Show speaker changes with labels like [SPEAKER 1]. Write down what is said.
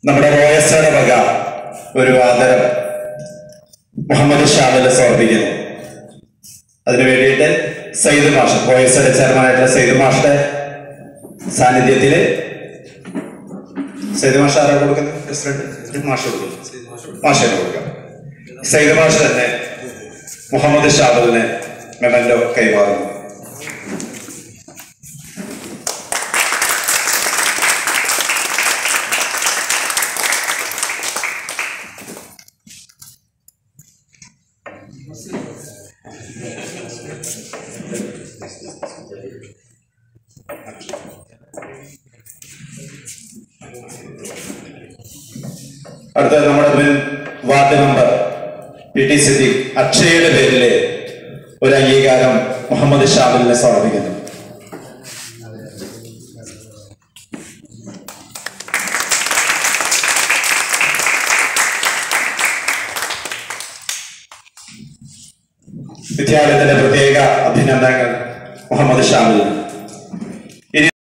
[SPEAKER 1] നമ്മുടെ റോയസ്റ്റയുടെ വക ഒരു ആദരം മുഹമ്മദ് ഷാമിൽ സമർപ്പിക്കുന്നു അതിനു വേണ്ടിയിട്ട് സയ്യിദ് മാഷ് റോയസ്റ്റയുടെ ചെയർമാനായിട്ടുള്ള സയ്യിദ് മാഷിന്റെ സാന്നിധ്യത്തില് സയ്യിദ് മാഷ് ആരാ കൊടുക്കുന്നത് പ്രസിഡന്റ് മാഷ് കൊടുക്കുന്നു മാഷിനെ കൊടുക്കാം സയ്യിദ് മാഷ് തന്നെ മുഹമ്മദ് ഷാബിലിന് മെമന്റോ കൈമാറുന്നു അടുത്ത നമ്മുടെ മുൻ ward member P T Siddique അക്ഷയയുടെ പേരില് ഒരു അംഗീകാരം മുഹമ്മദ് ഷാബിലിനെ സമർപ്പിക്കുന്നു വിദ്യാലയത്തിന്റെ പ്രത്യേക അഭിനന്ദനങ്ങൾ മുഹമ്മദ് ഷാബിലിന്